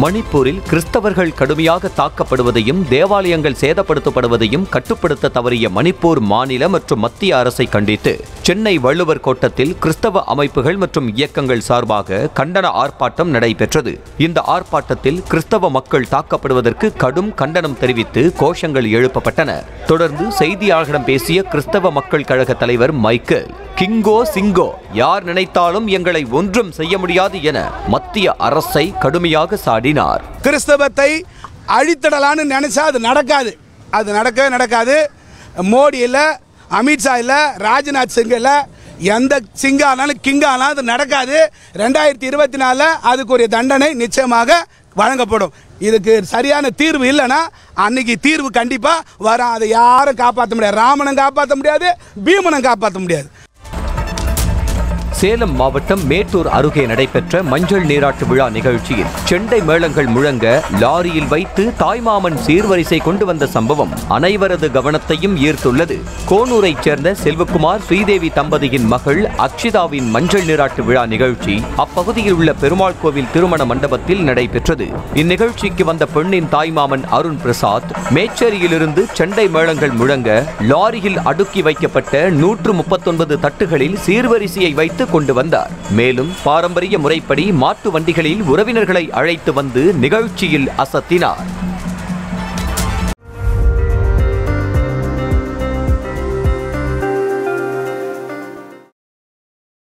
மணிப்பூரில் கிறிஸ்தவர்கள் கடுமையாக தாக்கப்படுவதையும் தேவாலயங்கள் சேதப்படுத்தப்படுவதையும் கட்டுப்படுத்த தவறிய மணிப்பூர் மாநில மற்றும் மத்திய அரசை கண்டித்து சென்னை வள்ளுவர் கோட்டத்தில் கிறிஸ்தவ அமைப்புகள் மற்றும் இயக்கங்கள் சார்பாக கண்டன ஆர்ப்பாட்டம் நடைபெற்றது இந்த ஆர்ப்பாட்டத்தில் கிறிஸ்தவ மக்கள் தாக்கப்படுவதற்கு கடும் கண்டனம் தெரிவித்து கோஷங்கள் எழுப்பப்பட்டன தொடர்ந்து செய்தியாளர்களிடம் பேசிய கிறிஸ்தவ மக்கள் கழக தலைவர் மைக்கேல் கிங்கோ சிங்கோ யார் நினைத்தாலும் எங்களை ஒன்றும் செய்ய முடியாது என மத்திய அரசை கடுமையாக சாடினார் கிறிஸ்தவத்தை அழித்திடலான்னு நினைச்சா அது நடக்காது அது நடக்கவே நடக்காது மோடி இல்லை அமித்ஷா இல்லை ராஜ்நாத் சிங் இல்லை எந்த சிங்கா ஆனாலும் கிங்கா ஆனாலும் அது நடக்காது ரெண்டாயிரத்தி இருபத்தி நாலில் அதுக்குரிய தண்டனை நிச்சயமாக வழங்கப்படும் இதுக்கு சரியான தீர்வு இல்லைன்னா அன்னைக்கு தீர்வு கண்டிப்பாக வரும் அதை யாரும் காப்பாற்ற முடியாது ராமனும் காப்பாற்ற முடியாது பீமனும் காப்பாற்ற முடியாது சேலம் மாவட்டம் மேட்டூர் அருகே நடைபெற்ற மஞ்சள் நீராட்டு விழா நிகழ்ச்சியில் செண்டை மேளங்கள் முழங்க லாரியில் வைத்து தாய்மாமன் சீர்வரிசை கொண்டு வந்த சம்பவம் அனைவரது கவனத்தையும் ஈர்த்துள்ளது கோனூரைச் சேர்ந்த செல்வகுமார் ஸ்ரீதேவி தம்பதியின் மகள் அக்ஷிதாவின் மஞ்சள் நீராட்டு விழா நிகழ்ச்சி அப்பகுதியில் உள்ள பெருமாள் கோவில் திருமண மண்டபத்தில் நடைபெற்றது இந்நிகழ்ச்சிக்கு வந்த பெண்ணின் தாய்மாமன் அருண் பிரசாத் மேச்சேரியிலிருந்து செண்டை மேளங்கள் முழங்க லாரியில் அடுக்கி வைக்கப்பட்ட நூற்று முப்பத்தொன்பது தட்டுகளில் சீர்வரிசையை வைத்து கொண்டு வந்தார் மேலும் பாரம்பரிய முறைப்படி மாட்டு வண்டிகளில் உறவினர்களை அழைத்து வந்து நிகழ்ச்சியில் அசத்தினார்